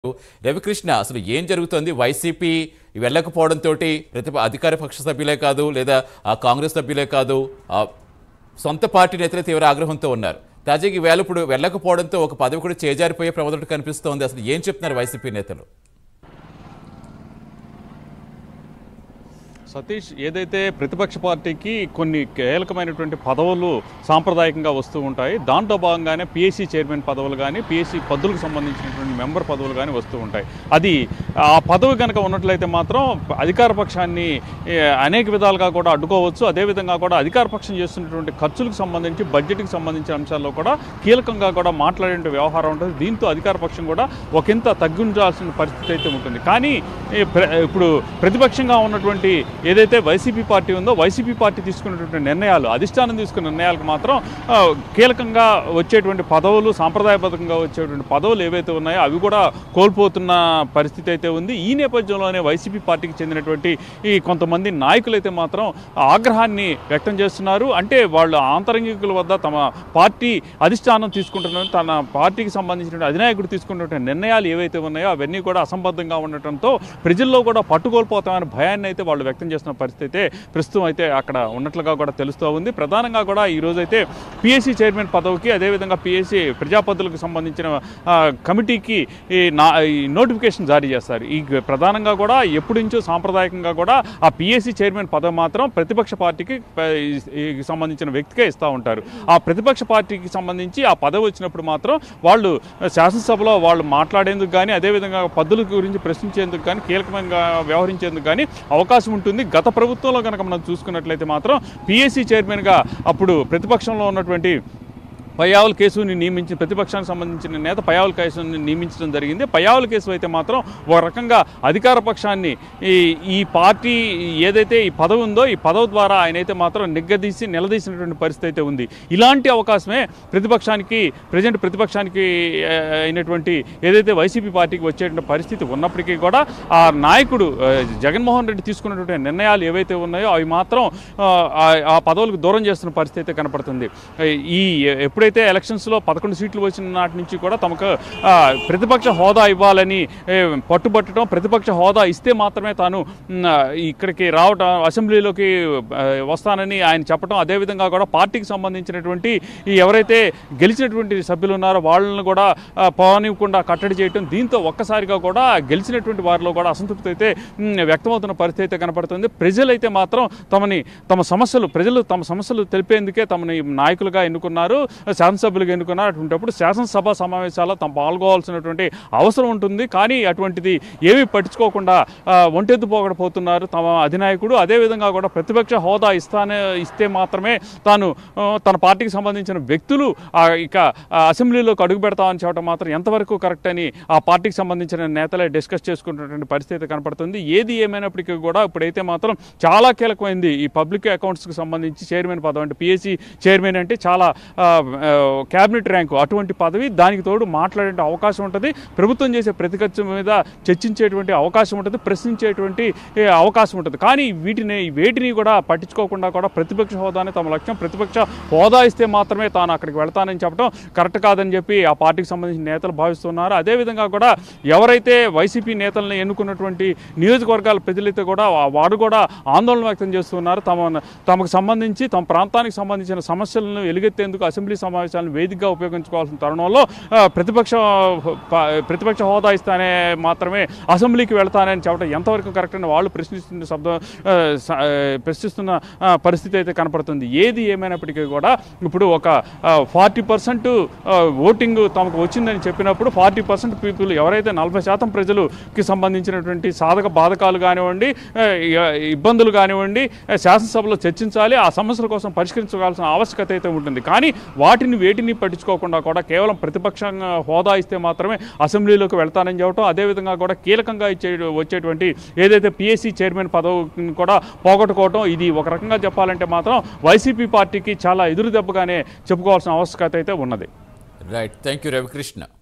రవికృష్ణ అసలు ఏం జరుగుతోంది వైసీపీ వెళ్ళకపోవడంతో ప్రతి అధికార పక్ష సభ్యులే కాదు లేదా ఆ కాంగ్రెస్ సభ్యులే కాదు ఆ సొంత పార్టీ నేతలు తీవ్ర ఆగ్రహంతో ఉన్నారు తాజాగా ఈవేళ ఇప్పుడు వెళ్ళకపోవడంతో ఒక పదవి కూడా చేజారిపోయే ప్రమాదం కనిపిస్తోంది అసలు ఏం చెప్తున్నారు వైసీపీ నేతలు సతీష్ ఏదైతే ప్రతిపక్ష పార్టీకి కొన్ని కీలకమైనటువంటి పదవులు సాంప్రదాయకంగా వస్తూ ఉంటాయి దాంట్లో భాగంగానే పిఎస్సి చైర్మన్ పదవులు కానీ పిఎస్సి పదవులకు సంబంధించినటువంటి మెంబర్ పదవులు కానీ వస్తూ ఉంటాయి అది ఆ పదవి కనుక ఉన్నట్లయితే మాత్రం అధికార పక్షాన్ని ఏ, అనేక విధాలుగా కూడా అడ్డుకోవచ్చు అదేవిధంగా కూడా అధికార పక్షం చేస్తున్నటువంటి ఖర్చులకు సంబంధించి బడ్జెట్కి సంబంధించిన అంశాల్లో కూడా కీలకంగా కూడా మాట్లాడే వ్యవహారం ఉంటుంది దీంతో అధికార పక్షం కూడా ఒకంత తగ్గించాల్సిన పరిస్థితి అయితే ఉంటుంది కానీ ఈ ప్ర- ఇప్పుడు ప్రతిపక్షంగా ఉన్నటువంటి ఏదైతే వైసీపీ పార్టీ ఉందో వైసీపీ పార్టీ తీసుకున్నటువంటి నిర్ణయాలు అధిష్టానం తీసుకున్న నిర్ణయాలకు మాత్రం ఆ, కీలకంగా వచ్చేటువంటి పదవులు సాంప్రదాయబద్ధంగా వచ్చేటువంటి పదవులు ఏవైతే ఉన్నాయో అవి కూడా కోల్పోతున్న పరిస్థితి అయితే ఉంది ఈ నేపథ్యంలోనే వైసీపీ పార్టీకి చెందినటువంటి ఈ కొంతమంది నాయకులు అయితే మాత్రం ఆగ్రహాన్ని వ్యక్తం చేస్తున్నారు అంటే వాళ్ళు ఆంతరంగికుల వద్ద తమ పార్టీ అధిష్టానం తీసుకుంటున్న తన పార్టీకి సంబంధించిన అధినాయకుడు తీసుకున్నటువంటి నిర్ణయాలు ఏవైతే ఉన్నాయో అవన్నీ కూడా అసంబద్ధంగా ఉండటంతో ప్రజల్లో కూడా పట్టుకోల్పోతామనే భయాన్ని అయితే వాళ్ళు వ్యక్తం చేస్తున్న పరిస్థితి అయితే ప్రస్తుతం అయితే అక్కడ ఉన్నట్లుగా కూడా తెలుస్తూ ఉంది ప్రధానంగా కూడా ఈ రోజు అయితే పిఎస్సి చైర్మన్ పదవికి అదేవిధంగా పిఎస్సి ప్రజాపతులకు సంబంధించిన ఆ, కమిటీకి ఈ నా ఈ నోటిఫికేషన్ జారీ చేస్తారు ఈ ప్రధానంగా కూడా ఎప్పటి నుంచో సాంప్రదాయకంగా కూడా ఆ పిఎస్సి చైర్మన్ పదవి మాత్రం ప్రతిపక్ష పార్టీకి ప- ఈ- ఈ సంబంధించిన వ్యక్తికే ఇస్తూ ఉంటారు ఆ ప్రతిపక్ష పార్టీకి సంబంధించి ఆ పదవి వచ్చినప్పుడు మాత్రం వాళ్ళు శాసనసభలో వాళ్ళు మాట్లాడేందుకు కానీ అదేవిధంగా పద్ధతుల గురించి ప్రశ్నించేందుకు కానీ కీలకంగా వ్యవహరించేందుకు కానీ అవకాశం ఉంటుంది గత ప్రభుత్వంలో కనుక మనం చూసుకున్నట్లయితే మాత్రం పిఎస్సి చైర్మన్గా అప్పుడు ప్రతిపక్షంలో ఉన్నటువంటి పయ్యావుల కేసుని నియమించిన ప్రతిపక్షానికి సంబంధించిన నేత పయ్యావుల కేసుని నియమించడం జరిగింది పయ్యావుల కేసు అయితే మాత్రం ఒక రకంగా అధికార పక్షాన్ని ఈ ఈ పార్టీ ఏదైతే ఈ పదవి ఉందో ఈ పదవి ద్వారా ఆయన అయితే మాత్రం నిగ్గదీసి నిలదీసినటువంటి పరిస్థితి అయితే ఉంది ఇలాంటి అవకాశమే ప్రతిపక్షానికి ప్రజెంట్ ప్రతిపక్షానికి ఆ, అయినటువంటి ఏదైతే వైసీపీ పార్టీకి వచ్చేటువంటి పరిస్థితి ఉన్నప్పటికీ కూడా ఆ నాయకుడు ఆ, జగన్మోహన్ రెడ్డి తీసుకున్నటువంటి నిర్ణయాలు ఏవైతే ఉన్నాయో అవి మాత్రం ఆ, ఆ- ఆ పదవులకు దూరం చేస్తున్న పరిస్థితి అయితే కనపడుతుంది ఈ ఎప్పుడైతే ఎలక్షన్స్లో పదకొండు సీట్లు వచ్చిన నాటి నుంచి కూడా తమకు ఆ, ప్రతిపక్ష హోదా ఇవ్వాలని ఏ, పట్టుబట్టడం ప్రతిపక్ష హోదా ఇస్తే మాత్రమే తాను మ్, ఆ, ఇక్కడికి రావటం అసెంబ్లీలోకి ఆ, వస్తానని ఆయన చెప్పడం అదేవిధంగా కూడా పార్టీకి సంబంధించినటువంటి ఈ ఎవరైతే గెలిచినటువంటి సభ్యులు ఉన్నారో వాళ్ళని కూడా ఆ, పోనివ్వకుండా కట్టడి చేయటం దీంతో ఒక్కసారిగా కూడా గెలిచినటువంటి వారిలో కూడా అసంతృప్తి అయితే మ్, వ్యక్తమవుతున్న పరిస్థితి అయితే కనపడుతుంది ప్రజలైతే మాత్రం తమని తమ సమస్యలు ప్రజలు తమ సమస్యలు తెలిపేందుకే తమని నాయకులుగా ఎన్నుకున్నారు శాసనసభ్యులుగా ఎన్నుకున్నారు అటువంటిప్పుడు శాసనసభ సమావేశాల్లో తాము పాల్గొవాల్సినటువంటి అవసరం ఉంటుంది కానీ అటువంటిది ఏమీ పట్టించుకోకుండా ఆ, ఒంటెద్దు పోగడపోతున్నారు తమ అధినాయకుడు అదేవిధంగా కూడా ప్రతిపక్ష హోదా ఇస్తానే ఇస్తే మాత్రమే తాను ఆ, తన పార్టీకి సంబంధించిన వ్యక్తులు ఆ, ఇక ఆ, అసెంబ్లీలోకి అడుగు పెడతామని చెప్పడం మాత్రం ఎంతవరకు కరెక్ట్ అని ఆ పార్టీకి సంబంధించిన నేతలే డిస్కస్ చేసుకుంటున్నటువంటి పరిస్థితి కనపడుతుంది ఏది ఏమైనప్పటికీ కూడా ఇప్పుడైతే మాత్రం చాలా కీలకమైంది ఈ పబ్లిక్ అకౌంట్స్కి సంబంధించి చైర్మన్ పదవి అంటే పిఎస్సి చైర్మన్ అంటే చాలా ఆ, ఆ, క్యాబినెట్ ర్యాంకు అటువంటి పదవి దానికి తోడు మాట్లాడే అవకాశం ఉంటుంది ప్రభుత్వం చేసే ప్రతిపక్షం మీద చర్చించేటువంటి అవకాశం ఉంటుంది ప్రశ్నించేటువంటి ఏ, అవకాశం ఉంటుంది కానీ వీటిని వేటిని కూడా పట్టించుకోకుండా కూడా ప్రతిపక్ష హోదానే తమ లక్ష్యం ప్రతిపక్ష హోదా ఇస్తే మాత్రమే తాను అక్కడికి వెళ్తానని చెప్పడం కరెక్ట్ కాదని చెప్పి ఆ పార్టీకి సంబంధించిన నేతలు భావిస్తున్నారు అదేవిధంగా కూడా ఎవరైతే వైసీపీ నేతలను ఎన్నుకున్నటువంటి నియోజకవర్గాల ప్రజలైతే కూడా వా- వారు కూడా ఆందోళన వ్యక్తం చేస్తున్నారు తమ తమకు సంబంధించి తమ ప్రాంతానికి సంబంధించిన సమస్యలను ఎలుగెత్తేందుకు అసెంబ్లీ సమావేశాలను వేదికగా ఉపయోగించుకోవాల్సిన తరుణంలో ఆ, ప్రతిపక్ష ప- ప్రతిపక్ష హోదా ఇస్తానే మాత్రమే అసెంబ్లీకి వెళ్తానని చెప్పడం ఎంతవరకు కరెక్ట్ అని వాళ్ళు ప్రశ్నిస్తున్న శబ్దం ఆ, స- ఆ, ప్రశ్నిస్తున్న ఆ, పరిస్థితి అయితే కనపడుతుంది ఏది ఏమైనప్పటికీ కూడా ఇప్పుడు ఒక ఫార్టీ పర్సెంట్ ఓటింగ్ తమకు వచ్చిందని చెప్పినప్పుడు ఫార్టీ పర్సెంట్ పీపుల్ ఎవరైతే నలభై శాతం ప్రజలుకి సంబంధించినటువంటి సాధక బాధకాలు కానివ్వండి ఆ, ఇ- ఇబ్బందులు కానివ్వండి ఆ, శాసనసభలో చర్చించాలి ఆ సమస్యల కోసం పరిష్కరించవలసిన ఆవశ్యకత అయితే ఉంటుంది కానీ వాటిని వేటిని పట్టించుకోకుండా కూడా కేవలం ప్రతిపక్షంగా హోదా ఇస్తే మాత్రమే అసెంబ్లీలోకి వెళ్తానని చెప్పడం అదేవిధంగా కూడా కీలకంగా ఇచ్చే వచ్చేటువంటి ఏదైతే పిఎస్సి చైర్మన్ పదవిని కూడా పోగొట్టుకోవడం ఇది ఒక రకంగా చెప్పాలంటే మాత్రం వైసీపీ పార్టీకి చాలా ఎదురు దెబ్బగానే చెప్పుకోవాల్సిన ఆవశ్యకత అయితే ఉన్నది రైట్ థ్యాంక్ యూ రవికృష్ణ